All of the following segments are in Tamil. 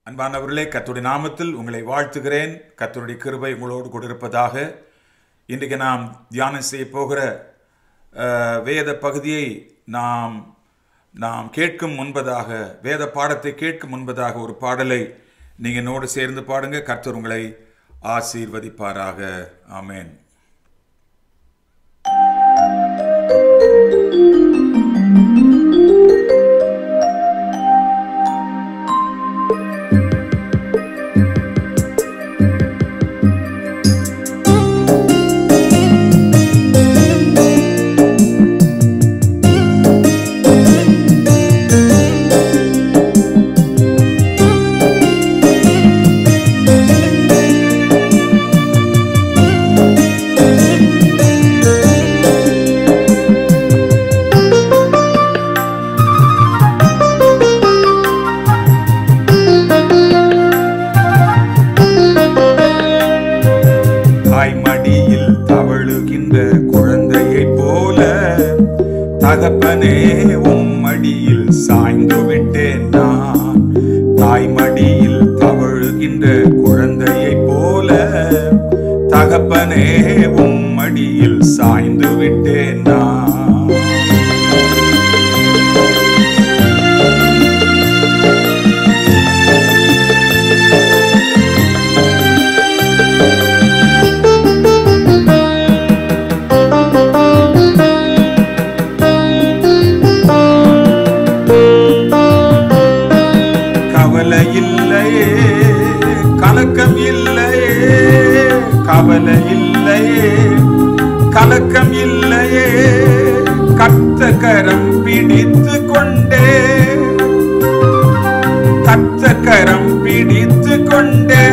அன்பானவர்களே கர்த்தருடைய நாமத்தில் உங்களை வாழ்த்துகிறேன் கர்த்தருடைய கிருபை உங்களோடு கூட இருப்பதாக இன்றைக்கு நாம் தியானம் செய்ய போகிற அஹ், வேத பகுதியை நாம் நாம் கேட்கும் முன்பதாக வேத பாடத்தை கேட்கும் முன்பதாக ஒரு பாடலை நீங்கள் என்னோடு சேர்ந்து பாடுங்க கர்த்தர் உங்களை ஆசீர்வதிப்பாராக ஆமென் தாய்மடியில் தவழுகின்ற குழந்தையைப் போல தகப்பனே உம்மடியில் சாய்ந்து விட்டேன் நான் தாய்மடியில் தவழுகின்ற குழந்தையைப் போல தகப்பனே உம்மடியில் சாய்ந்து விட்டேன் நான் கவலை இல்லையே கலக்கம் இல்லையே கவலை இல்லையே கலக்கம் இல்லையே கத்த கரம் பிடித்து கொண்டே கத்த கரம் பிடித்து கொண்டே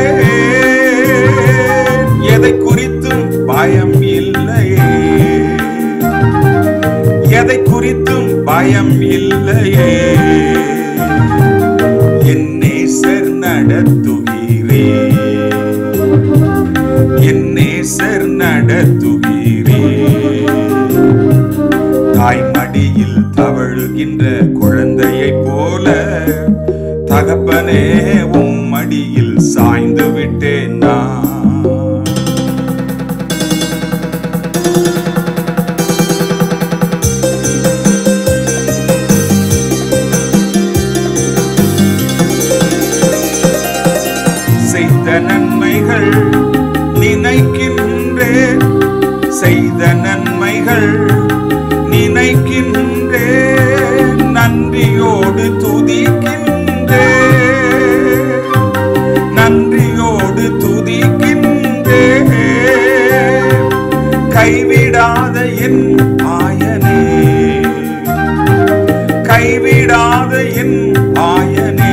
எதை குறித்தும் பயம் இல்லையே எதை குறித்தும் பயம் இல்லையே என் நேசர் நடத்துகிறே என் நேசர் நடத்துகிறே தாய்மடியில் தவழுகின்ற குழந்தையைப் போல தகப்பனே உம் மடியில் சாய்ந்து விட்டேன் நான் செய்த நன்மைகள் நினைக்கின்றேன் செய்த நன்மைகள் நினைக்கின்றேன் நன்றியோடு துதிக்கின்றேன் நன்றியோடு துதிக்கின்றேன் கைவிடாத என் ஆயனே கைவிடாத என் ஆயனே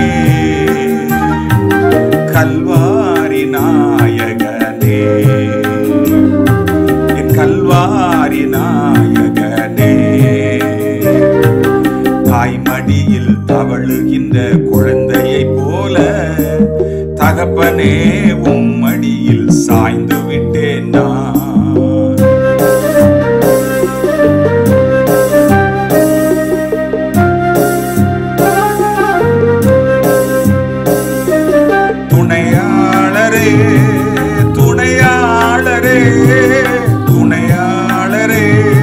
கல்வாரி நாயகனே என் கல்வாரி நாயகனே தாய்மடியில் தவழுகின்ற குழந்தையைப் போல தகப்பனே உம் மடியில் சாய்ந்து விட்டேன் நான் துணையாளரே துணையாளரே துணையாளரே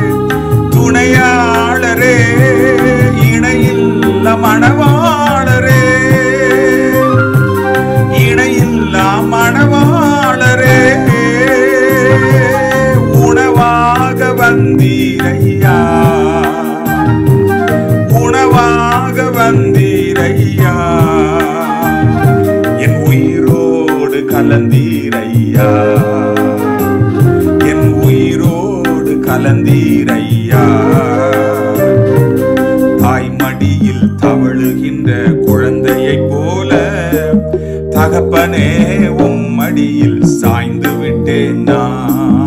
துணையாளரே இணையில்ல மணவாளரே இணையில்ல மணவாளரே உணவாக வந்தீரையா உணவாக வந்தீரையா என் உயிரோடு கலந்தீரையா என் உயிரோடு கலந்தீரையா தாய்மடியில் தவழுகின்ற குழந்தையைப் போல தகப்பனே உம் மடியில் சாய்ந்து விட்டேன் நான்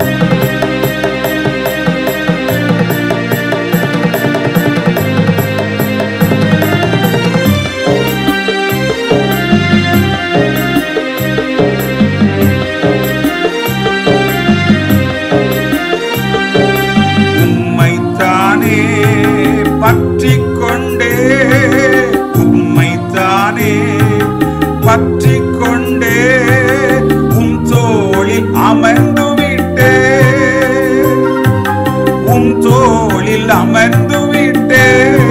உம்மைத்தானே பற்றிக் கொண்டே உம்மைத்தானே அமர்ந்து விட்டே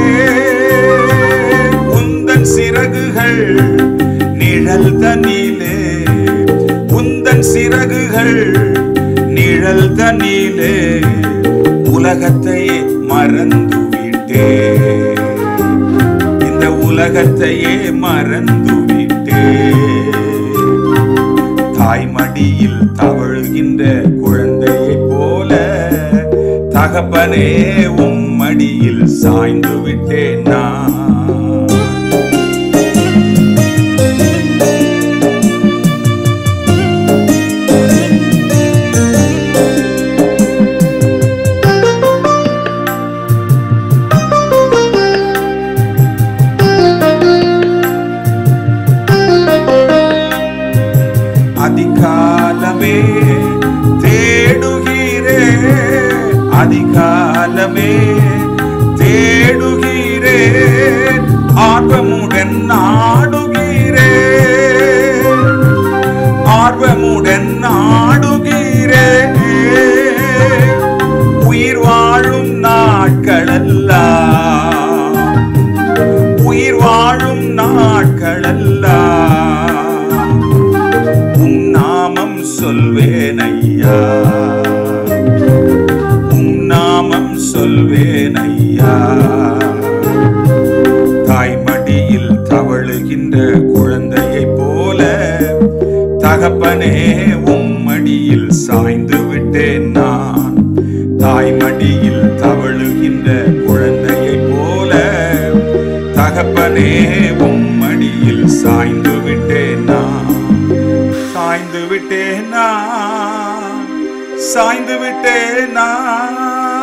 உந்தன் சிறகுகள் நிழல் தனிலே உந்தன் சிறகுகள் நிழல் தனிலே உலகத்தையே மறந்து விட்டே இந்த உலகத்தையே மறந்து விட்டே தாய்மடியில் தவழுகின்ற குழந்தையைப் போல தகப்பனே உம் மடியில் சாய்ந்து விட்டேன் நான் அதிகாலமே தேடுகிறே அதிகாலமே தேடுகிறே ஆர்வமுடன் நாடுகிறே ஆர்வமுடன் நாடுகிறே உயிர் வாழும் நாட்களெல்லாம் உயிர் வாழும் நாட்களெல்லாம் உம் நாமம் சொல்வேன் ஐயா உம் நாமம் சொல்வேன் ஐயா தாய்மடியில் தவழுகின்ற குழந்தையைப் போல தகப்பனே உம் மடியில் சாய்ந்து விட்டேன் நான் தாய்மடியில் தவழுகின்ற குழந்தையைப் போல தகப்பனே உம் மடியில் சாய்ந்து விட்டேன் நான் சாய்ந்து விட்டேன் நான் சாய்ந்து விட்டேன் நான்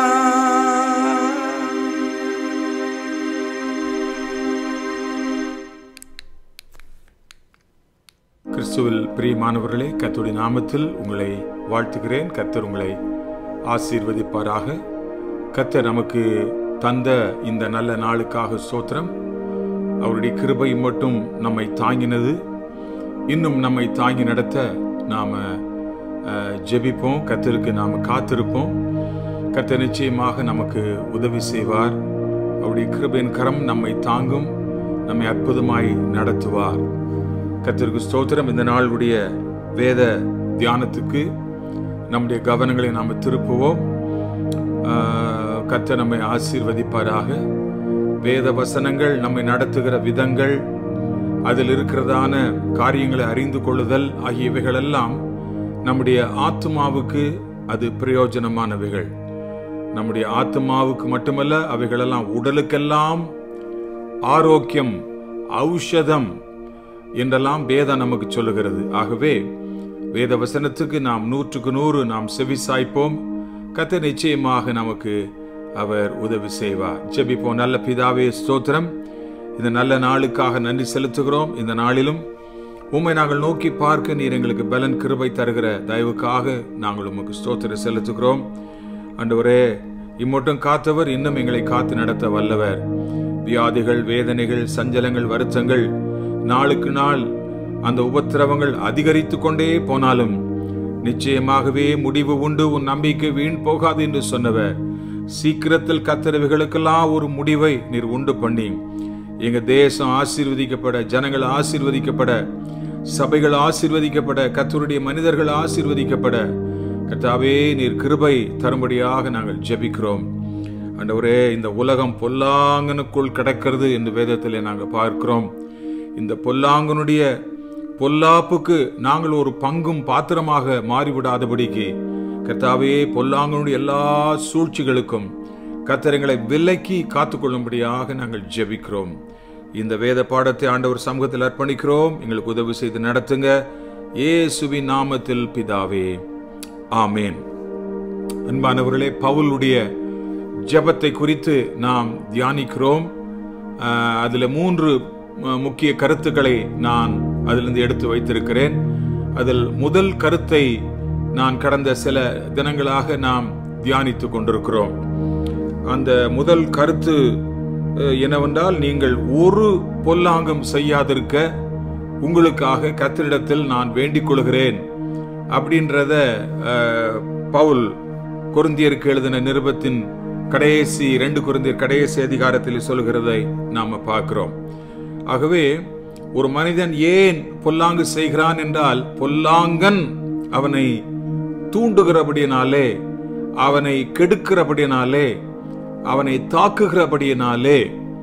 கிறிஸ்துவில் பிரியமானவர்களே கர்த்தருடைய நாமத்தில் உங்களை வாழ்த்துகிறேன் கர்த்தர் உங்களை ஆசீர்வதிப்பாராக கர்த்தர் நமக்கு தந்த இந்த நல்ல நாளுக்காக ஸ்தோத்திரம் அவருடைய கிருபை மட்டும் நம்மை தாங்கினது இன்னும் நம்மை தாங்கி நடத்த நாம் ஜெபிப்போம் கர்த்தருக்கு நாம் காத்திருப்போம் கர்த்தர் நிச்சயமாக நமக்கு உதவி செய்வார் அவருடைய கிருபையின் கரம் நம்மை தாங்கும் நம்மை அற்புதமாய் நடத்துவார் கர்த்தருக்கு ஸ்தோத்திரம் இந்த நாளுடைய வேத தியானத்துக்கு நம்முடைய கவனங்களை நாம் திருப்புவோம் ஆஹ், கர்த்தர் நம்மை ஆசீர்வதிப்பாராக வேத வசனங்கள் நம்மை நடத்துகிற விதங்கள் அதில் இருக்கிறதான காரியங்களை அறிந்து கொள்ளுதல் ஆகியவைகளெல்லாம் நம்முடைய ஆத்மாவுக்கு அது பிரயோஜனமானவைகள் நம்முடைய ஆத்மாவுக்கு மட்டுமல்ல அவைகளெல்லாம் உடலுக்கெல்லாம் ஆரோக்கியம் ஔஷதம் என்றெல்லாம் வேதம் நமக்கு சொல்லுகிறது ஆகவே வேத வசனத்துக்கு நாம் நூற்றுக்கு நூறு நாம் செவி சாய்ப்போம் கத்த நிச்சயமாக நமக்கு அவர் உதவி செய்வார் ஜெபிப்போம் நல்ல பிதாவே ஸ்தோத்திரம் இந்த நல்ல நாளுக்காக நன்றி செலுத்துகிறோம் இந்த நாளிலும் உம்மை நாங்கள் நோக்கி பார்க்க நீர் எங்களுக்கு பலன் கிருபை தருகிற தயவுக்காக நாங்கள் உமக்கு ஸ்தோத்திரம் செலுத்துகிறோம் ஆண்டவரே இம்மட்டும் காத்தவர் இன்னும் எங்களை காத்து நடத்த வல்லவர் வியாதிகள் வேதனைகள் சஞ்சலங்கள் வருத்தங்கள் நாளுக்கு நாள் அந்த உபத்திரவங்கள் அதிகரித்து கொண்டே போனாலும் நிச்சயமாகவே முடிவு உண்டு உன் நம்பிக்கை வீண் போகாது என்று சொன்னவர் சீக்கிரத்தில் கத்தரவைகளுக்கெல்லாம் ஒரு முடிவை நீர் உண்டு பண்ணி எங்க தேசம் ஆசீர்வதிக்கப்பட ஜனங்கள் ஆசீர்வதிக்கப்பட சபைகள் ஆசீர்வதிக்கப்பட கத்தருடைய மனிதர்கள் ஆசீர்வதிக்கப்பட கர்த்தாவே நீர் கிருபை தரும்படியாக நாங்கள் ஜெபிக்கிறோம் ஆண்டவரே இந்த உலகம் பொல்லாங்கனுக்குள் கிடக்கிறது என்று வேதத்திலே நாங்கள் பார்க்கிறோம் இந்த பொல்லாங்கனுடைய பொல்லாப்புக்கு நாங்கள் ஒரு பங்கும் பாத்திரமாக மாறிவிடாதபடிக்கு கர்த்தாவே பொல்லாங்கனுடைய எல்லா சூழ்ச்சிகளுக்கும் கத்தரங்களை விலக்கி காத்துக்கொள்ளும்படியாக நாங்கள் ஜெபிக்கிறோம் இந்த வேத பாடத்தை ஆண்டவர் சமூகத்தில் அர்ப்பணிக்கிறோம் எங்களுக்கு உதவி செய்து நடத்துங்க இயேசுவின் நாமத்தில் பிதாவே ஆமேன் அன்பானவர்களே பவுலுடைய ஜெபத்தை குறித்து நாம் தியானிக்கிறோம் ஆஹ், அதுல மூன்று ம- முக்கிய கருத்துக்களை நான் அதிலிருந்து எடுத்து வைத்திருக்கிறேன் அதில் முதல் கருத்தை நான் கடந்த சில தினங்களாக நாம் தியானித்துக் கொண்டிருக்கிறோம் அந்த முதல் கருத்து அஹ், என்னவென்றால் நீங்கள் ஒரு பொல்லாங்கம் செய்யாதிருக்க உங்களுக்காக கத்தரிடத்தில் நான் வேண்டிக் கொள்கிறேன் அப்படின்றத அஹ், பவுல் கொருந்தியருக்கு எழுதின நிருபத்தின் கடைசி ரெண்டு குருந்தியர் கடைசி அதிகாரத்தில் சொல்கிறதை நாம பார்க்கிறோம் ஆகவே ஒரு மனிதன் ஏன் பொல்லாங்கு செய்கிறான் என்றால் பொல்லாங்கன் அவனை தூண்டுகிறபடியினாலே அவனை கெடுக்கிறபடியினாலே அவனை தாக்குகிறபடியினாலே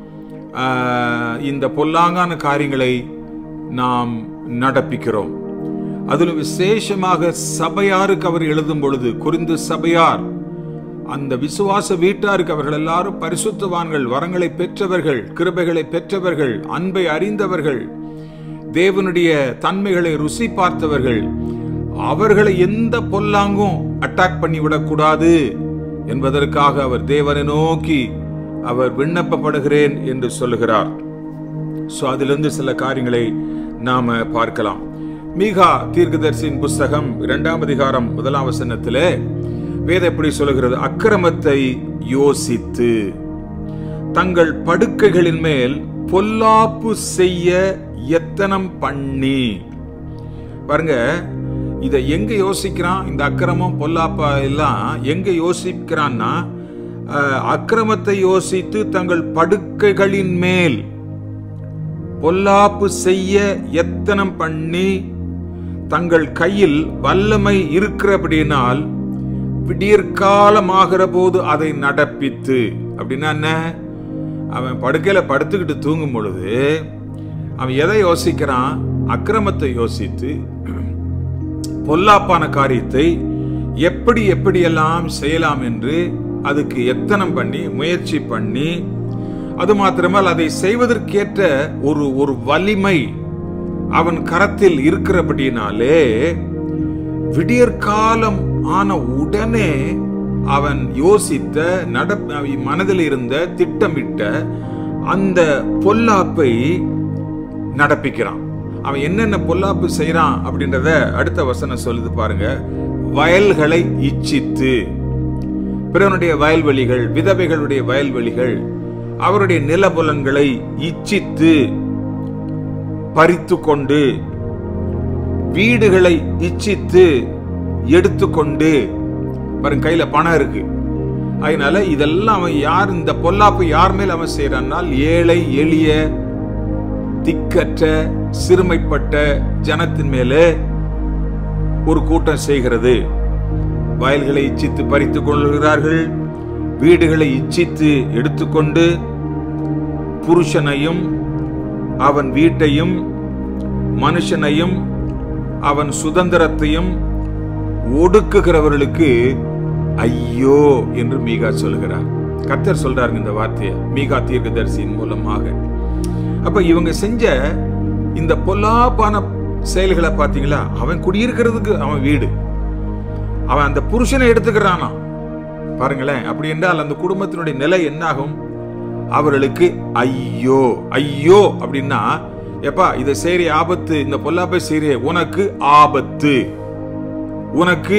ஆஹ், இந்த பொல்லாங்கான காரியங்களை நாம் நடப்பிக்கிறோம் அதிலும் விசேஷமாக சபையாருக்கு அவர் எழுதும் பொழுது குறிந்து சபையார் அந்த விசுவாச வீட்டாருக்கு அவர்கள் எல்லாரும் பரிசுத்தவான்கள் வரங்களை பெற்றவர்கள் கிருபைகளை பெற்றவர்கள் அன்பை அறிந்தவர்கள் தேவனுடைய தன்மைகளை ருசி பார்த்தவர்கள் அவர்களை எந்த பொல்லாங்கும் அட்டாக் பண்ணி விடக்கூடாது என்பதற்காக அவர் தேவனை நோக்கி அவர் விண்ணப்பப்படுகிறேன் என்று சொல்லுகிறார் சோ அதிலிருந்து சில காரியங்களை நாம பார்க்கலாம் மீகா தீர்க்கதரிசியின் புஸ்தகம் இரண்டாம் அதிகாரம் முதலாம் வசனத்திலே வேதம் எப்படி சொல்லுகிறது அக்கிரமத்தை யோசித்து தங்கள் படுக்கைகளின் மேல் பொல்லாப்பு செய்ய எத்தனம் பண்ணி பாருங்க இதை எங்க யோசிக்கிறான் இந்த அக்கிரமம் பொல்லாப்பா எல்லாம் எங்க யோசிக்கிறான்னா அஹ், அக்கிரமத்தை யோசித்து தங்கள் படுக்கைகளின் மேல் பொல்லாப்பு செய்ய எத்தனம் பண்ணி தங்கள் கையில் வல்லமை இருக்கிறபடினால் விடியற்காலமாகிற போது அதை நடப்பித்து அப்படின்னா என்ன அவன் படுக்கையில படுத்துக்கிட்டு தூங்கும் பொழுது அவன் எதை யோசிக்கிறான் அக்கிரமத்தை யோசித்து பொல்லாப்பான காரியத்தை எப்படி எப்படியெல்லாம் செய்யலாம் என்று அதுக்கு எத்தனம் பண்ணி முயற்சி பண்ணி அது மாத்திரமல்ல அதை செய்வதற்கேற்ற ஒரு ஒரு வலிமை அவன் கரத்தில் இருக்கிறபடினாலே விடியற்காலம் ஆன உடனே அவன் யோசித்த நட மனதில் இருந்த திட்டமிட்ட அந்த பொல்லாப்பை நடப்பிக்கிறான் அவன் என்னென்ன பொல்லாப்பு செய்றான் அப்படின்றத அடுத்த வசனம் சொல்லுது பாருங்க வயல்களை இச்சித்து பிறனுடைய வயல்வெளிகள் விதவைகளுடைய வயல்வெளிகள் அவருடைய நிலபுலன்களை இச்சித்து பறித்து கொண்டு வீடுகளை இச்சித்து எடுத்துக்கொண்டு பாருங்க கையில பணம் இருக்கு அதனால இதெல்லாம் அவன் யார் இந்த பொல்லாப்பு யார் மேல் அவன் செய்யறான்னால் ஏழை எளிய திக்கற்ற சிறுமைப்பட்ட ஜனத்தின் மேலே ஒரு கூட்டம் செய்கிறது வயல்களை இச்சித்து பறித்துக் கொள்கிறார்கள் வீடுகளை இச்சித்து எடுத்துக்கொண்டு புருஷனையும் அவன் வீட்டையும் மனுஷனையும் அவன் சுதந்திரத்தையும் ஒடுக்குகிறவர்களுக்கு ஐயோ என்று மீகா சொல்கிறார் கர்த்தர் சொல்றாருங்க இந்த வார்த்தையை மீகா தீர்க்கதரிசியின் மூலமாக அப்ப இவங்க செஞ்ச இந்த பொல்லாப்பான செயல்களை பாத்தீங்களா அவன் குடியிருக்கிறதுக்கு அவன் வீடு அவன் அந்த புருஷனை எடுத்துக்கிறானா பாருங்களேன் அப்படி என்றால் அந்த குடும்பத்தினுடைய நிலை என்னாகும் அவர்களுக்கு ஐயோ ஐயோ அப்படின்னா எப்பா இதை செய்யற ஆபத்து இந்த பொல்லாப்பை செய்யற உனக்கு ஆபத்து உனக்கு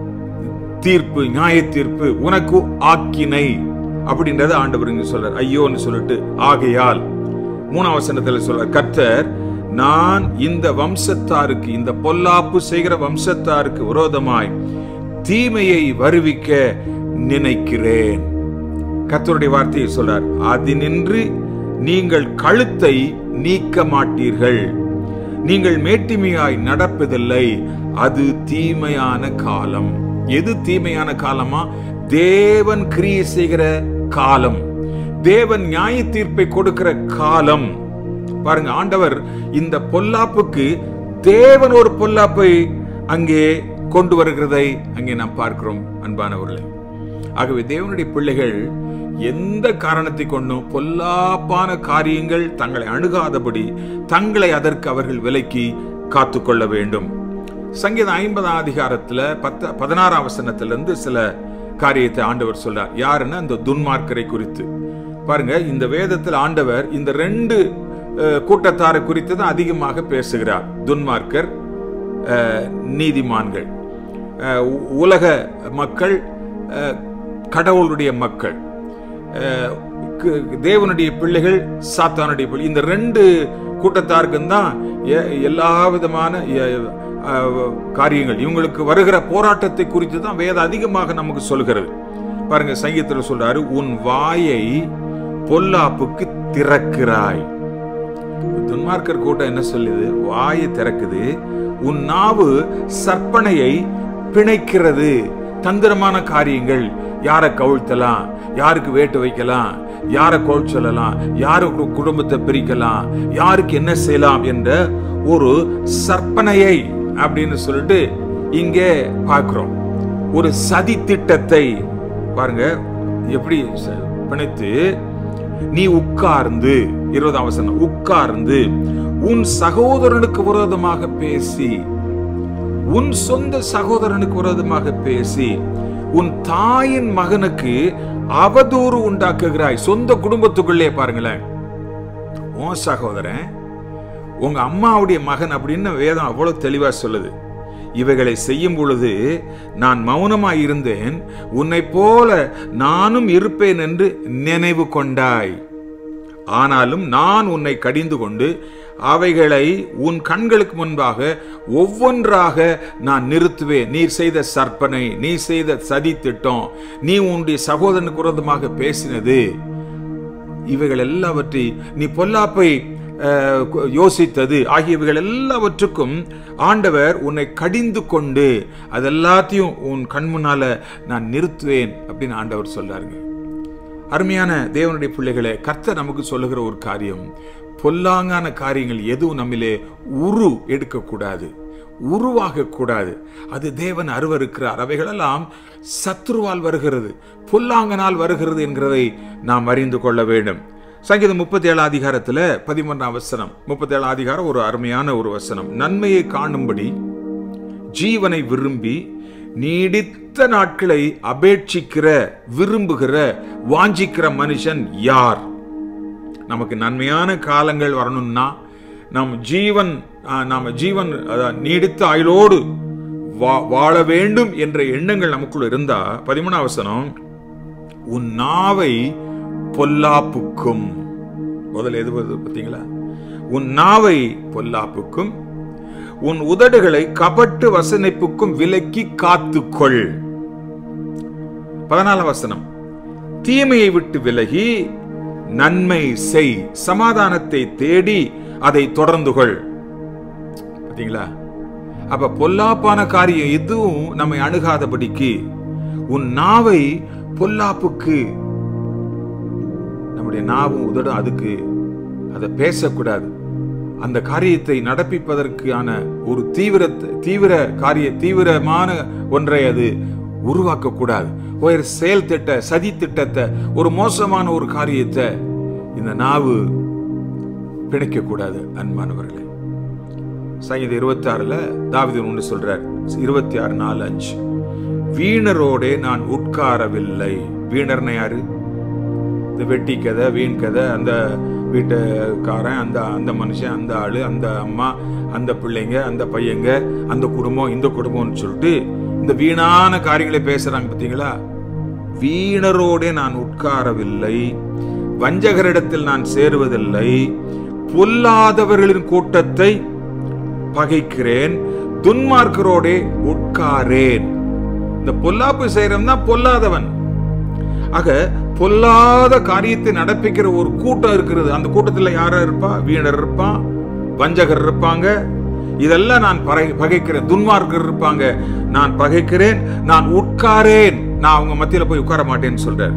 தீர்ப்பு நியாய தீர்ப்பு உனக்கு ஆக்கினை அப்படின்றத ஆண்டவர் இங்க சொல்றார் ஐயோன்னு சொல்லிட்டு ஆகையால் மூணாம் வசனத்துல சொல்றார் கர்த்தர் நான் இந்த வம்சத்தாருக்கு இந்த பொல்லாப்பு செய்கிற வம்சத்தாருக்கு விரோதமாய் தீமையை வருவிக்க நினைக்கிறேன் கர்த்தருடைய வார்த்தையை சொல்றார் அதினின்று நீங்கள் கழுத்தை நீக்க மாட்டீர்கள் நீங்கள் மேட்டிமையாய் நடப்பதில்லை அது தீமையான காலம் எது தீமையான காலமா தேவன் கிரியை செய்கிற காலம் தேவன் நியாய தீர்ப்பை கொடுக்கிற காலம் பாருங்க ஆண்டவர் இந்த பொல்லாப்புக்கு தேவன் ஒரு பொல்லாப்பை அங்கே கொண்டு வருகிறதை அங்கே நாம் பார்க்கிறோம் அன்பானவர்களே ஆகவே தேவனுடைய பிள்ளைகள் எந்த காரணத்தை கொண்டும் பொல்லாப்பான காரியங்கள் தங்களை அணுகாதபடி தங்களை அதற்கு அவர்கள் விலக்கி காத்துக்கொள்ள வேண்டும் சங்கீதம் ஐம்பதாம் அதிகாரத்துல பத்த பதினாறாம் வசனத்திலிருந்து சில காரியத்தை ஆண்டவர் சொல்றார் யாருன்னா இந்த துன்மார்க்கரை குறித்து பாருங்க இந்த வேதத்தில் ஆண்டவர் இந்த ரெண்டு அஹ், கூட்டத்தாரை குறித்து தான் அதிகமாக பேசுகிறார் துன்மார்க்கர் அஹ், நீதிமான்கள் அஹ், உ- உலக மக்கள் அஹ், கடவுளுடைய மக்கள் அஹ், கு- தேவனுடைய பிள்ளைகள் சாத்தானுடைய பிள்ளை இந்த ரெண்டு கூட்டத்தாருக்கும் தான் எ- எல்லா விதமான எ- அஹ், காரியங்கள் இவங்களுக்கு வருகிற போராட்டத்தை குறித்து தான் வேதம் அதிகமாக நமக்கு சொல்கிறது பாருங்க சங்கீதத்தில் சொல்றாரு உன் வாயை பொல்லாப்புக்கு திறக்கிறாய் துன்மார்க்கர் கூட்டம் என்ன சொல்லுது வாயை திறக்குது உன் நாவு சற்பனையை பிணைக்கிறது தந்திரமான காரியங்கள் யாரை கவிழ்த்தலாம் யாருக்கு வேட்டு வைக்கலாம் யாரை கோல் சொல்லலாம் யாருக்கு குடும்பத்தை பிரிக்கலாம் யாருக்கு என்ன செய்யலாம் என்ற ஒரு சற்பனையை அப்படின்னு சொல்லிட்டு இங்கே பார்க்கிறோம் ஒரு சதி திட்டத்தை பாருங்க எப்படி ச- பிணைத்து நீ உட்கார்ந்து இருபதாம் வசனம் உட்கார்ந்து உன் சகோதரனுக்கு விரோதமாக பேசி உன் சொந்த சகோதரனுக்கு விரோதமாக பேசி உன் தாயின் மகனுக்கு அவதூறு உண்டாக்குகிறாய் சொந்த குடும்பத்துக்குள்ளே பாருங்களேன் உன் சகோதரன் உங்க அம்மாவுடைய மகன் அப்படின்னு வேதம் அவ்வளவு தெளிவா சொல்லுது இவைகளை செய்யும் பொழுது நான் மௌனமாய் இருந்தேன் உன்னைப் போல நானும் இருப்பேன் என்று நினைவு கொண்டாய் ஆனாலும் நான் உன்னை கடிந்து கொண்டு அவைகளை உன் கண்களுக்கு முன்பாக ஒவ்வொன்றாக நான் நிறுத்துவேன் நீர் செய்த சற்பனை நீ செய்த சதி திட்டம் நீ உன்னுடைய சகோதரனுக்கு விரோதமாக பேசினது இவைகள் எல்லாவற்றை நீ பொல்லாப்பை அஹ், யோசித்தது ஆகியவைகள் எல்லாவற்றுக்கும் ஆண்டவர் உன்னை கடிந்து கொண்டு அதெல்லாத்தையும் உன் கண் முன்னால நான் நிறுத்துவேன் அப்படின்னு ஆண்டவர் சொல்றாருங்க அருமையான தேவனுடைய பிள்ளைகளே கர்த்தர் நமக்கு சொல்லுகிற ஒரு காரியம் பொல்லாங்கான காரியங்கள் எதுவும் நம்மிலே உரு எடுக்கக்கூடாது உருவாக கூடாது அது தேவன் அருவருக்கிறார் அவைகளெல்லாம் சத்ருவால் வருகிறது பொல்லாங்கனால் வருகிறது என்கிறதை நாம் அறிந்து கொள்ள வேண்டும் சங்கீதம் முப்பத்தி ஏழு அதிகாரத்துல பதிமூன்றாம் வசனம் முப்பத்தி ஏழு அதிகாரம் ஒரு அருமையான ஒரு வசனம் நன்மையை காணும்படி ஜீவனை விரும்பி நீடித்த நாட்களை அபேட்சிக்கிற விரும்புகிற வாஞ்சிக்கிற மனுஷன் யார் நமக்கு நன்மையான காலங்கள் வரணும்னா நம் ஜீவன் ஆ, நாம ஜீவன் அதான், நீடித்த ஆயுளோடு வா- வாழ வேண்டும் என்ற எண்ணங்கள் நமக்குள்ள இருந்தா பதிமூணாம் வசனம் உன் நாவை பொல்லாப்புக்கும் முதல்ல எது வருது பார்த்தீங்களா உன் நாவை பொல்லாப்புக்கும் உன் உதடுகளை கபட்டு வசனிப்புக்கும் விலக்கி காத்துக்கொள் பதினாலாம் வசனம் தீமையை விட்டு விலகி நன்மை செய் சமாதானத்தை தேடி அதை தொடர்ந்து கொள் பாத்தீங்களா அப்ப பொல்லாப்பான காரியம் எதுவும் நம்மை அணுகாதபடிக்கு உன் நாவை பொல்லாப்புக்கு நம்முடைய நாவும் உதடும் அதுக்கு அதை பேசக்கூடாது அந்த காரியத்தை நடப்பிப்பதற்கான ஒரு தீவிர தீவிர காரிய தீவிரமான ஒன்றை அது உருவாக்க கூடாது ஒரு செயல் திட்ட சதி திட்டத்தை ஒரு மோசமான ஒரு காரியத்தை இந்த நாவு பிணைக்க கூடாது அன்பானவர்களே சங்கீதம் இருபத்தி ஆறுல தாவிதன் ஒன்று சொல்றார் இருபத்தி ஆறு நாலு அஞ்சு வீணரோடே நான் உட்காரவில்லை வீணர்னா யாரு இந்த வெட்டி கதை வீண் கதை அந்த வீட்டுக்காரன் அந்த அந்த மனுஷன் அந்த ஆளு அந்த அம்மா அந்த பிள்ளைங்க அந்த பையங்க அந்த குடும்பம் இந்த குடும்பம்னு சொல்லிட்டு இந்த வீணான காரியங்களை பேசுறாங்க பார்த்தீங்களா வீணரோடே நான் உட்காரவில்லை வஞ்சகரிடத்தில் நான் சேருவதில்லை பொல்லாதவர்களின் கூட்டத்தை பகைக்கிறேன் துன்மார்க்கரோடே உட்காரேன் இந்த பொல்லாப்பு செய்யறவன் தான் பொல்லாதவன் ஆக பொல்லாத காரியத்தை நடப்பிக்கிற ஒரு கூட்டம் இருக்கிறது அந்த கூட்டத்தில் யாரா இருப்பா வீணர் இருப்பான் வஞ்சகர் இருப்பாங்க இதெல்லாம் நான் பகை- பகைக்கிறேன் துன்மார்க்கர் இருப்பாங்க நான் பகைக்கிறேன் நான் உட்காரேன் நான் அவங்க மத்தியில போய் உட்கார மாட்டேன்னு சொல்றார்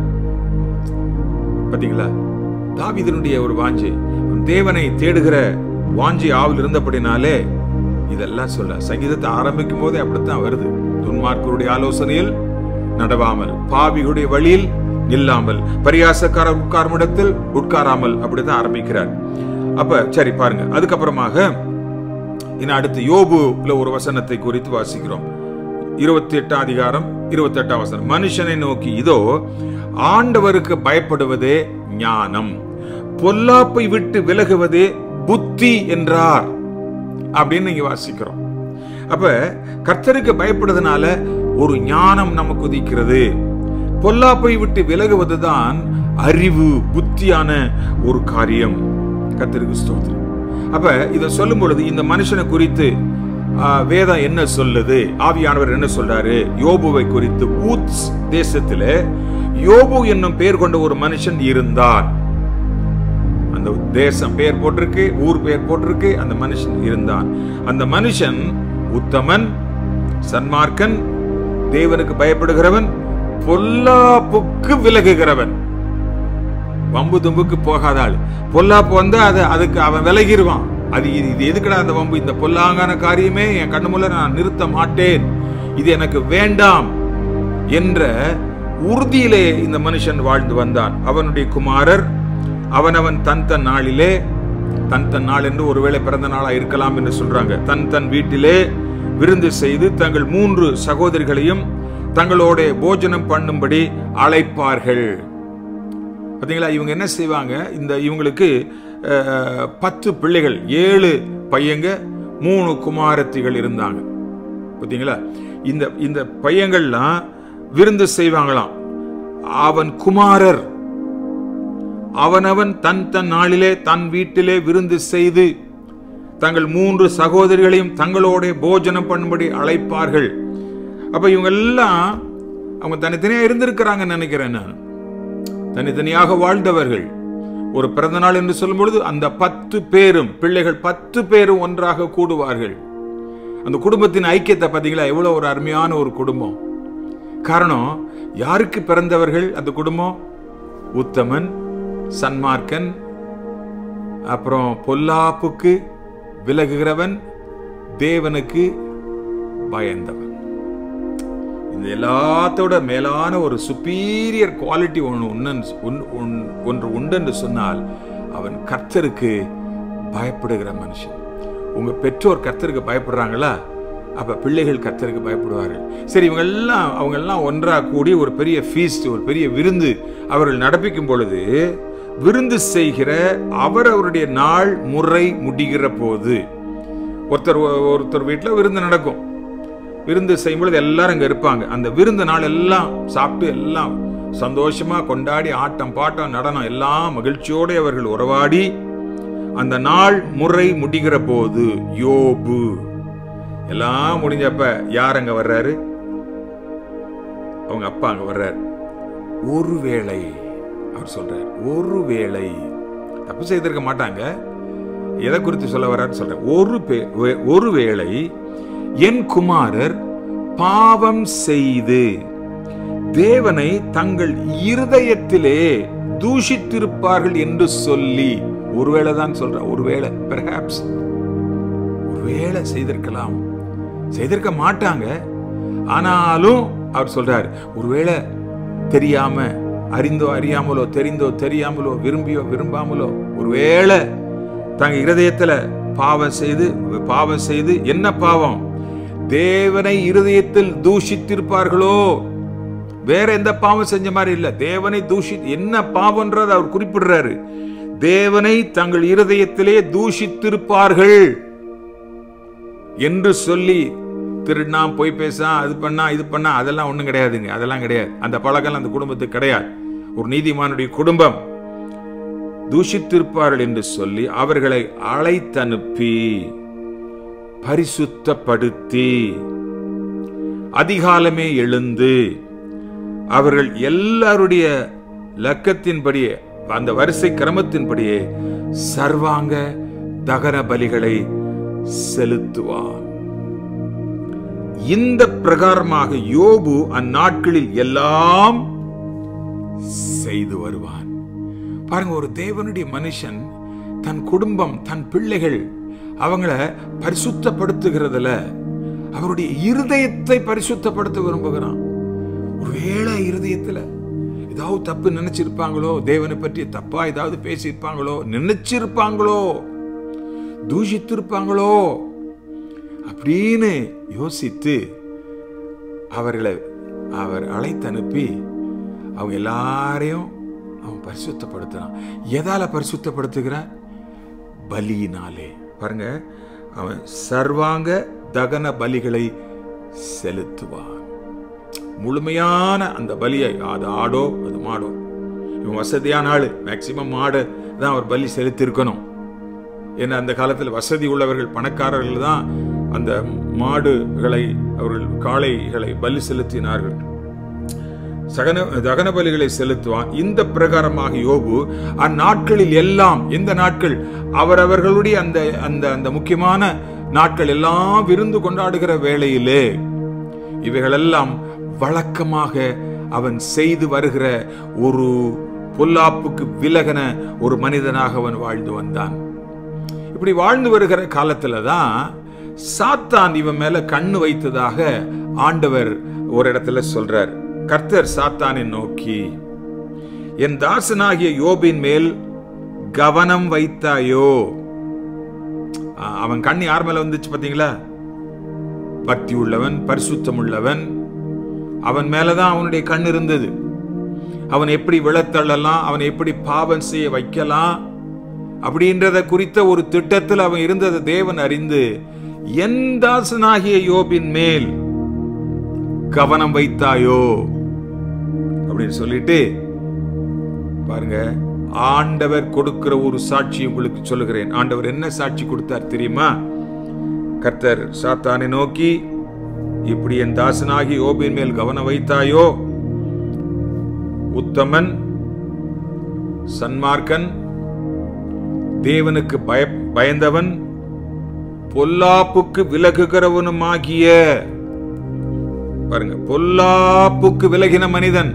பாத்தீங்களா தாவீதினுடைய ஒரு வாஞ்சி தேவனை தேடுகிற வாஞ்சி ஆவில் இருந்தபடினாலே இதெல்லாம் சொல்ல சங்கீதத்தை ஆரம்பிக்கும் போதே அப்படித்தான் வருது துன்மார்க்கருடைய ஆலோசனையில் நடவாமல் பாவிகளுடைய வழியில் நில்லாமல் பரியாசக்காரர் உட்காரும் இடத்தில் உட்காராமல் அப்படித்தான் ஆரம்பிக்கிறார் அப்ப சரி பாருங்க அதுக்கப்புறமாக இன்னும் அடுத்து யோபுல ஒரு வசனத்தை குறித்து வாசிக்கிறோம் இருபத்தி எட்டாம் அதிகாரம் இருபத்தி எட்டாம் வசனம் மனுஷனை நோக்கி இதோ ஆண்டவருக்கு பயப்படுவதே ஞானம் பொல்லாப்பை விட்டு விலகுவதே புத்தி என்றார் அப்படின்னு நீங்க வாசிக்கிறோம் அப்ப கர்த்தருக்கு பயப்படுறதுனால ஒரு ஞானம் நமக்கு உதிக்கிறது பொல்லாப்பை விட்டு விலகுவதுதான் அறிவு புத்தியான ஒரு காரியம் கர்த்தருக்கு ஸ்தோத்திரம் அப்ப இத சொல்லும் பொழுது இந்த மனுஷனை குறித்து ஆ, வேதம் என்ன சொல்லுது ஆவியானவர் என்ன சொல்றாரு யோபுவை குறித்து ஊத்ஸ் தேசத்திலே யோபு என்னும் பெயர் கொண்ட ஒரு மனுஷன் இருந்தான் அந்த தேசம் பெயர் போட்டிருக்கு ஊர் பெயர் போட்டிருக்கு அந்த மனுஷன் இருந்தான் அந்த மனுஷன் உத்தமன் சன்மார்க்கன் தேவனுக்கு பயப்படுகிறவன் பொல்லாப்புக்கு விலகுகிறவன் வம்பு தும்புக்கு போகாத ஆள் பொல்லாப்பு வந்து அது அதுக்கு அவன் விலகிருவான் அது இது இது எதுக்குடா அந்த வம்பு இந்த பொல்லாங்கான காரியமே என் கண்ணு முள்ள நான் நிறுத்த மாட்டேன் இது எனக்கு வேண்டாம் என்ற உறுதியிலே இந்த மனுஷன் வாழ்ந்து வந்தான் அவனுடைய குமாரர் அவனவன் தன் தன் நாளிலே தன் தன் நாள் என்று ஒருவேளை பிறந்த நாளா இருக்கலாம் என்று சொல்றாங்க தன் தன் வீட்டிலே விருந்து செய்து தங்கள் மூன்று சகோதரிகளையும் தங்களோட போஜனம் பண்ணும்படி அழைப்பார்கள் பார்த்தீங்களா இவங்க என்ன செய்வாங்க இந்த இவங்களுக்கு அஹ், பத்து பிள்ளைகள் ஏழு பையங்க மூணு குமாரத்திகள் இருந்தாங்க பார்த்தீங்களா இந்த இந்த பையங்கள்லாம் விருந்து செய்வாங்களாம் அவன் குமாரர் அவனவன் தன் தன் நாளிலே தன் வீட்டிலே விருந்து செய்து தங்கள் மூன்று சகோதரிகளையும் தங்களோட போஜனம் பண்ணும்படி அழைப்பார்கள் அப்ப இவங்க எல்லாம் அவங்க தனித்தனியா இருந்திருக்கிறாங்கன்னு நினைக்கிறேன் நான் தனித்தனியாக வாழ்ந்தவர்கள் ஒரு பிறந்த நாள் என்று சொல்லும் பொழுது அந்த பத்து பேரும் பிள்ளைகள் பத்து பேரும் ஒன்றாக கூடுவார்கள் அந்த குடும்பத்தின் ஐக்கியத்தை பார்த்தீங்களா எவ்வளவு ஒரு அருமையான ஒரு குடும்பம் காரணம் யாருக்கு பிறந்தவர்கள் அந்த குடும்பம் உத்தமன் சன்மார்க்கன் அப்புறம் பொல்லாப்புக்கு விலகுகிறவன் தேவனுக்கு பயந்தவன் இந்த எல்லாத்தோட மேலான ஒரு சுப்பீரியர் குவாலிட்டி ஒன்று உன்னு- உன்- உன்- ஒன்று உண்டு என்று சொன்னால் அவன் கர்த்தருக்கு பயப்படுகிற மனுஷன் உங்க பெற்றோர் கர்த்தருக்கு பயப்படுறாங்களா அப்ப பிள்ளைகள் கர்த்தருக்கு பயப்படுவார்கள் சரி இவங்க எல்லாம் அவங்க எல்லாம் ஒன்றா கூடி ஒரு பெரிய ஃபீஸ்ட் ஒரு பெரிய விருந்து அவர்கள் நடப்பிக்கும் பொழுது விருந்து செய்கிற அவர் அவருடைய நாள் முறை முடிகிற போது ஒருத்தர் ஒருத்தர் வீட்டில் விருந்து நடக்கும் விருந்து செய்யும் பொழுது எல்லாரும் அங்க இருப்பாங்க அந்த விருந்து நாள் எல்லாம் சாப்பிட்டு எல்லாம் சந்தோஷமா கொண்டாடி ஆட்டம் பாட்டம் நடனம் எல்லாம் மகிழ்ச்சியோடு அவர்கள் உறவாடி அந்த நாள் முறை முடிகிற போது யோபு எல்லாம் முடிஞ்சப்ப யார் அங்க வர்றாரு அவங்க அப்பா அங்க வர்றாரு ஒருவேளை அவர் சொல்றார் ஒருவேளை தப்பு செய்திருக்க மாட்டாங்க எதை குறித்து சொல்ல வர்றாருன்னு சொல்றேன் ஒரு பே- வே- ஒருவேளை என் குமாரர் பாவம் செய்து தேவனை தங்கள் இருதயத்திலே தூஷித்திருப்பார்கள் என்று சொல்லி ஒருவேளை தான் சொல்றேன் ஒருவேளை பெர்ஹாப்ஸ் ஒருவேளை செய்திருக்கலாம் செய்திருக்க மாட்டாங்க ஆனாலும் அவர் சொல்றார் ஒருவேளை தெரியாம அறிந்தோ அறியாமலோ தெரிந்தோ தெரியாமலோ விரும்பியோ விரும்பாமலோ ஒருவேளை தங்க இருதயத்துல பாவம் செய்து பாவம் செய்து என்ன பாவம் தேவனை இருதயத்தில் தூஷித்திருப்பார்களோ வேற எந்த பாவம் செஞ்ச மாதிரி இல்ல தேவனை தூஷி என்ன பாவம்ன்றத அவர் குறிப்பிடுறாரு தேவனை தங்கள் இருதயத்திலே தூஷித்திருப்பார்கள் என்று சொல்லி திருடினா பொய் பேசா அது பண்ணா இது பண்ணா அதெல்லாம் ஒண்ணும் கிடையாதுங்க அதெல்லாம் கிடையாது அந்த பழக்கம் அந்த குடும்பத்துக்கு கிடையாது ஒரு நீதிமானுடைய குடும்பம் தூஷித்திருப்பார்கள் என்று சொல்லி அவர்களை அழைத்தனுப்பி பரிசுத்தப்படுத்தி அதிகாலமே எழுந்து அவர்கள் எல்லாருடைய லக்கத்தின்படியே அந்த வரிசை கிரமத்தின்படியே சர்வாங்க தகன பலிகளை செலுத்துவார் இந்த பிரகாரமாக யோபு அந்நாட்களில் எல்லாம் செய்து வருவான் பாருங்க ஒரு தேவனுடைய மனுஷன் தன் குடும்பம் தன் பிள்ளைகள் அவங்கள பரிசுத்தப்படுத்துகிறதுல அவருடைய இருதயத்தை பரிசுத்தப்படுத்த விரும்புகிறான் ஒருவேளை இருதயத்துல ஏதாவது தப்பு நினைச்சிருப்பாங்களோ தேவனை பற்றி தப்பா ஏதாவது பேசியிருப்பாங்களோ நினைச்சிருப்பாங்களோ தூஷித்திருப்பாங்களோ அப்படின்னு யோசித்து அவர்களை அவர் அழைத்தனுப்பி அவங்க எல்லாரையும் அவன் பரிசுத்தப்படுத்துறான் எதால பரிசுத்தப்படுத்துகிறான் பலியினாலே பாருங்க அவன் சர்வாங்க தகன பலிகளை செலுத்துவான் முழுமையான அந்த பலியை அது ஆடோ அது மாடோ இவன் வசதியான ஆளு மேக்சிமம் மாடு தான் அவர் பலி செலுத்தியிருக்கணும் ஏன்னா அந்த காலத்தில் வசதி உள்ளவர்கள் பணக்காரர்கள் தான் அந்த மாடுகளை அவர்கள் காளைகளை பலி செலுத்தினார்கள் சகன தகன பலிகளை செலுத்துவான் இந்த பிரகாரமாக யோபு அந்நாட்களில் எல்லாம் எந்த நாட்கள் அவரவர்களுடைய அந்த அந்த அந்த முக்கியமான நாட்கள் எல்லாம் விருந்து கொண்டாடுகிற வேளையிலே இவைகளெல்லாம் வழக்கமாக அவன் செய்து வருகிற ஒரு பொல்லாப்புக்கு விலகன ஒரு மனிதனாக அவன் வாழ்ந்து வந்தான் இப்படி வாழ்ந்து வருகிற காலத்துல தான் சாத்தான் இவன் மேல கண்ணு வைத்ததாக ஆண்டவர் ஒரு இடத்துல சொல்றார் கர்த்தர் சாத்தானை நோக்கி என் தாசனாகிய யோபின் மேல் கவனம் வைத்தாயோ ஆ, அவன் கண் யார் மேல வந்துச்சு பாத்தீங்களா பக்தி உள்ளவன் பரிசுத்தம் உள்ளவன் அவன் மேலதான் அவனுடைய கண் இருந்தது அவன் எப்படி விழத்தள்ளலாம் அவன் எப்படி பாவம் செய்ய வைக்கலாம் அப்படின்றத குறித்த ஒரு திட்டத்தில் அவன் இருந்ததை தேவன் அறிந்து என் தாசனாகிய யோபின் மேல் கவனம் வைத்தாயோ அப்படின்னு சொல்லிட்டு பாருங்க ஆண்டவர் கொடுக்கிற ஒரு சாட்சி உங்களுக்கு சொல்லுகிறேன் ஆண்டவர் என்ன சாட்சி கொடுத்தார் தெரியுமா கர்த்தர் சாத்தானை நோக்கி இப்படி என் தாசனாகி யோபின் மேல் கவனம் வைத்தாயோ உத்தமன் சன்மார்க்கன் தேவனுக்கு பய பயந்தவன் பொல்லாப்புக்கு விலகுகிறவனுமாகிய பாருங்க பொல்லாப்புக்கு விலகின மனிதன்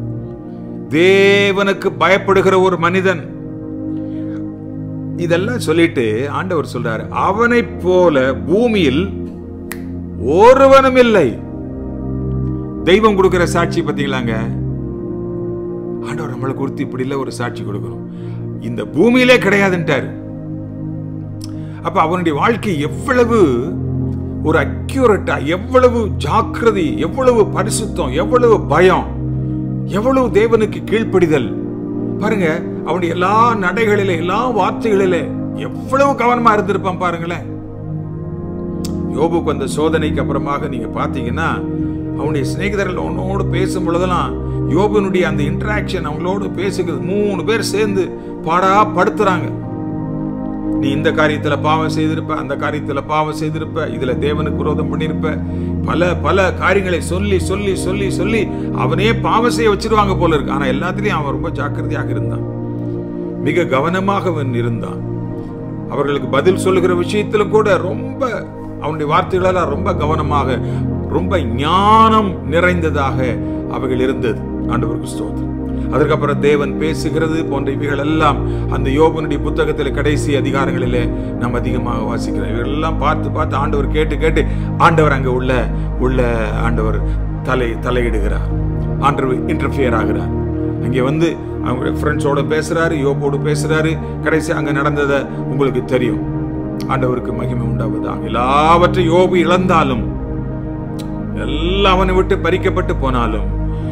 தேவனுக்கு பயப்படுகிற ஒரு மனிதன் இதெல்லாம் சொல்லிட்டு ஆண்டவர் சொல்றாரு அவனைப் போல பூமியில் ஒருவனும் இல்லை தெய்வம் கொடுக்கிற சாட்சி பாத்தீங்களாங்க ஆண்டவர் நம்மளை குறித்து இப்படி இல்ல ஒரு சாட்சி கொடுக்கணும் இந்த பூமியிலே கிடையாதுன்ட்டாரு அப்ப அவனுடைய வாழ்க்கை எவ்வளவு ஒரு அக்யூரட்டா எவ்வளவு ஜாக்கிரதை எவ்வளவு பரிசுத்தம் எவ்வளவு பயம் எவ்வளவு தேவனுக்கு கீழ்ப்படிதல் பாருங்க அவனுடைய எல்லா நடைகளிலே எல்லா வார்த்தைகளிலே எவ்வளவு கவனமா இருந்திருப்பான் பாருங்களேன் யோபுக்கு அந்த சோதனைக்கு அப்புறமாக நீங்க பாத்தீங்கன்னா அவனுடைய சிநேகிதர்கள் அவனோடு பேசும் பொழுதெல்லாம் யோபனுடைய அந்த இன்டராக்ஷன் அவங்களோடு பேசுகிறது மூணு பேர் சேர்ந்து பாடா படுத்துறாங்க நீ இந்த காரியத்துல பாவம் செய்திருப்ப அந்த காரியத்துல பாவம் செய்திருப்ப இதுல தேவனுக்கு விரோதம் பண்ணிருப்ப பல பல காரியங்களை சொல்லி சொல்லி சொல்லி சொல்லி அவனே பாவம் செய்ய வச்சிருவாங்க போல இருக்கு ஆனா எல்லாத்துலயும் அவன் ரொம்ப ஜாக்கிரதையாக இருந்தான் மிக கவனமாக அவன் இருந்தான் அவர்களுக்கு பதில் சொல்லுகிற விஷயத்துல கூட ரொம்ப அவனுடைய வார்த்தைகளெல்லாம் ரொம்ப கவனமாக ரொம்ப ஞானம் நிறைந்ததாக அவைகள் இருந்தது ஆண்டவருக்கு ஸ்தோத்திரம் அதற்கப்புறம் தேவன் பேசுகிறது போன்ற இவைகள் எல்லாம் அந்த யோபனுடைய புத்தகத்தில் கடைசி அதிகாரங்களிலே நாம் அதிகமாக வாசிக்கிறோம் இவைகள் எல்லாம் பார்த்து பார்த்து ஆண்டவர் கேட்டு கேட்டு ஆண்டவர் அங்க உள்ள உள்ள ஆண்டவர் தலை தலையிடுகிறார் ஆண்டவர் இன்டர்ஃபியர் ஆகிறார் அங்கே வந்து அவங்க ஃப்ரெண்ட்ஸோட பேசுறாரு யோபோடு பேசுறாரு கடைசி அங்க நடந்ததை உங்களுக்கு தெரியும் ஆண்டவருக்கு மகிமை உண்டாவதாக எல்லாவற்றையும் யோபு இழந்தாலும் எல்லாம் அவனை விட்டு பறிக்கப்பட்டு போனாலும்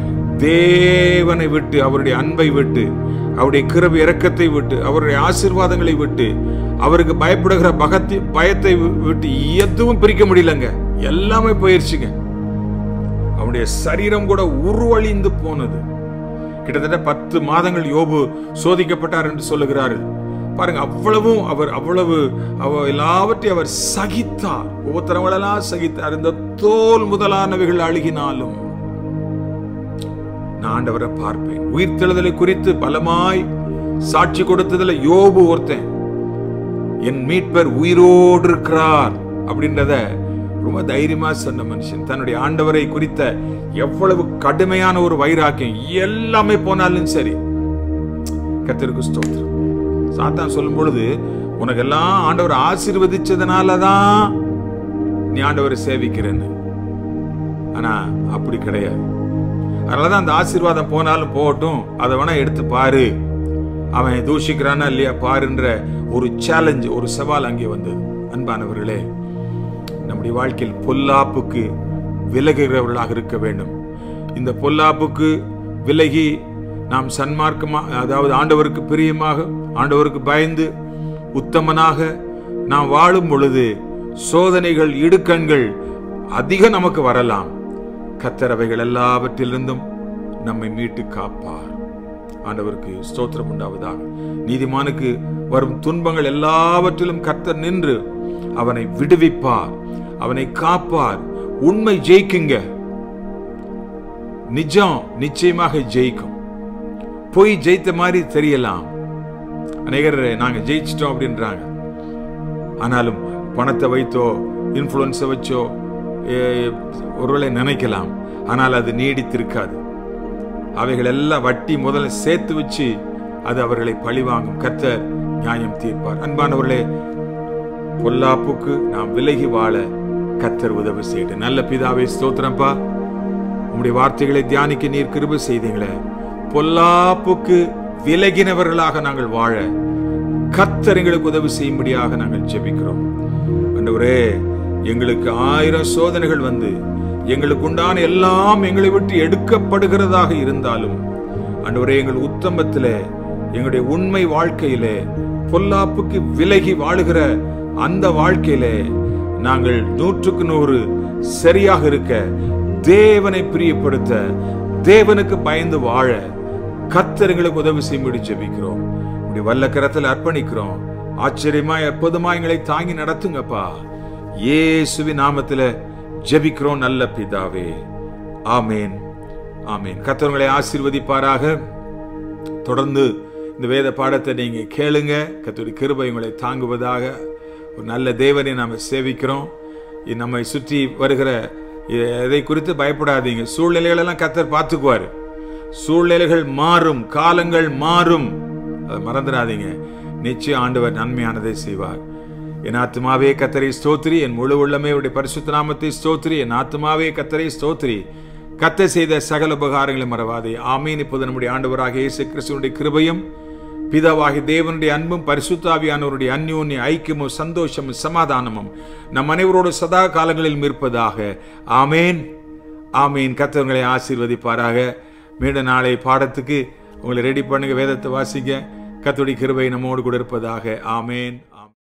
தேவனை விட்டு அவருடைய அன்பை விட்டு அவருடைய கிருபை இரக்கத்தை விட்டு அவருடைய ஆசீர்வாதங்களை விட்டு அவருக்கு பயப்படுகிற பகத்தை பயத்தை வி- விட்டு எதுவும் பிரிக்க முடியலங்க எல்லாமே போயிருச்சுங்க அவனுடைய சரீரம் கூட உருவழிந்து போனது கிட்டத்தட்ட பத்து மாதங்கள் யோபு சோதிக்கப்பட்டார் என்று சொல்லுகிறார்கள் பாருங்க அவ்வளவும் அவர் அவ்வளவு அவ எல்லாவற்றையும் அவர் சகித்தார் ஒவ்வொருத்தரவங்களெல்லாம் சகித்தார் இந்த தோல் முதலானவைகள் அழுகினாலும் நான் ஆண்டவரை பார்ப்பேன் உயிர்த்தெழுதலை குறித்து பலமாய் சாட்சி கொடுத்ததுல யோபு ஒருத்தன் என் மீட்பர் உயிரோடு இருக்கிறார் அப்படின்றத ரொம்ப தைரியமா சொன்ன மனுஷன் தன்னுடைய ஆண்டவரை குறித்த எவ்வளவு கடுமையான ஒரு வைராக்கியம் எல்லாமே போனாலும் சரி கர்த்தருக்கு ஸ்தோத்திரம் சாத்தான் சொல்லும் பொழுது உனக்கு எல்லாம் ஆண்டவர் ஆசீர்வதிச்சதுனால தான் நீ ஆண்டவரை சேவிக்கிறேன்னு ஆனா அப்படி கிடையாது அதனாலதான் அந்த ஆசீர்வாதம் போனாலும் போகட்டும் அதை வேணா எடுத்து பாரு அவன் தூஷிக்கிறானா இல்லையா பாருன்ற ஒரு சேலஞ்ச் ஒரு சவால் அங்கே வந்தது அன்பானவர்களே நம்முடைய வாழ்க்கையில் பொல்லாப்புக்கு விலகுகிறவர்களாக இருக்க வேண்டும் இந்த பொல்லாப்புக்கு விலகி நாம் சன்மார்க்கமா அதாவது ஆண்டவருக்கு பிரியமாக ஆண்டவருக்கு பயந்து உத்தமனாக நாம் வாழும் பொழுது சோதனைகள் இடுக்கண்கள் அதிகம் நமக்கு வரலாம் கத்தரவைகள் எல்லாவற்றிலிருந்தும் நம்மை மீட்டு காப்பார் ஆண்டவருக்கு ஸ்தோத்திரம் உண்டாவதாக நீதிமானுக்கு வரும் துன்பங்கள் எல்லாவற்றிலும் கர்த்தர் நின்று அவனை விடுவிப்பார் அவனை காப்பார் உண்மை ஜெயிக்குங்க நிஜம் நிச்சயமாக ஜெயிக்கும் பொய் ஜெயித்த மாதிரி தெரியலாம் அநேகர் நாங்க ஜெயிச்சிட்டோம் அப்படின்றாங்க ஆனாலும் பணத்தை வைத்தோ இன்ஃப்ளூயன்ஸை வச்சோ ஏ, ஒருவேளை நினைக்கலாம் ஆனால் அது நீடித்திருக்காது அவைகள் எல்லாம் வட்டி முதல்ல சேர்த்து வச்சு அது அவர்களை பழிவாங்கும் கர்த்தர் நியாயம் தீர்ப்பார் அன்பானவர்களே பொல்லாப்புக்கு நாம் விலகி வாழ கர்த்தர் உதவி செய்யட்டும் நல்ல பிதாவே ஸ்தோத்திரம்ப்பா உம்முடைய வார்த்தைகளை தியானிக்க நீர் கிருபை செய்தீங்களே பொல்லாப்புக்கு விலகினவர்களாக நாங்கள் வாழ கர்த்தர் எங்களுக்கு உதவி செய்யும்படியாக நாங்கள் ஜெபிக்கிறோம் ஆண்டவரே எங்களுக்கு ஆயிரம் சோதனைகள் வந்து எங்களுக்கு உண்டான எல்லாம் எங்களை விட்டு எடுக்கப்படுகிறதாக இருந்தாலும் ஆண்டவரே எங்கள் உத்தமத்திலே எங்களுடைய உண்மை வாழ்க்கையிலே பொல்லாப்புக்கு விலகி வாழுகிற அந்த வாழ்க்கையிலே நாங்கள் நூற்றுக்கு நூறு சரியாக இருக்க தேவனை பிரியப்படுத்த தேவனுக்கு பயந்து வாழ கர்த்தர் எங்களுக்கு உதவி செய்யும்படி ஜெபிக்கிறோம் உடைய வல்ல கரத்தில் அர்ப்பணிக்கிறோம் ஆச்சரியமா எப்போதுமா எங்களை தாங்கி நடத்துங்கப்பா இயேசுவின் நாமத்துல ஜெபிக்கிறோம் நல்ல பிதாவே ஆமேன் ஆமேன் கர்த்தர் ஆசீர்வதிப்பாராக தொடர்ந்து இந்த வேத பாடத்தை நீங்க கேளுங்க கர்த்தருடைய கிருபை உங்களை தாங்குவதாக ஒரு நல்ல தேவனை நாம சேவிக்கிறோம் இது நம்மை சுற்றி வருகிற இ- எதை குறித்து பயப்படாதீங்க சூழ்நிலைகள் எல்லாம் கர்த்தர் பார்த்துக்குவாரு சூழ்நிலைகள் மாறும் காலங்கள் மாறும் அதை மறந்துடாதீங்க நிச்சயம் ஆண்டவர் நன்மையானதை செய்வார் என் ஆத்துமாவே கத்தரை ஸ்தோத்திரி என் முழு உள்ளமே உடைய பரிசுத்த நாமத்தை ஸ்தோத்திரி என் ஆத்துமாவே கத்தரை ஸ்தோத்திரி கத்த செய்த சகல உபகாரங்களை மறவாதே ஆமீன் இப்போது நம்முடைய ஆண்டவராக இயேசு கிறிஸ்துவனுடைய கிருபையும் பிதாவாகி தேவனுடைய அன்பும் பரிசுத்தாவியானவருடைய அந்யோன்ய ஐக்கியமும் சந்தோஷமும் சமாதானமும் நம் அனைவரோடு சதா காலங்களில் இருப்பதாக ஆமேன் ஆமீன் கத்தவங்களை ஆசீர்வதிப்பாராக மீண்டும் நாளை பாடத்துக்கு உங்களை ரெடி பண்ணுங்க வேதத்தை வாசிங்க கத்துடைய கிருபை நம்மோடு கூட இருப்பதாக ஆமேன்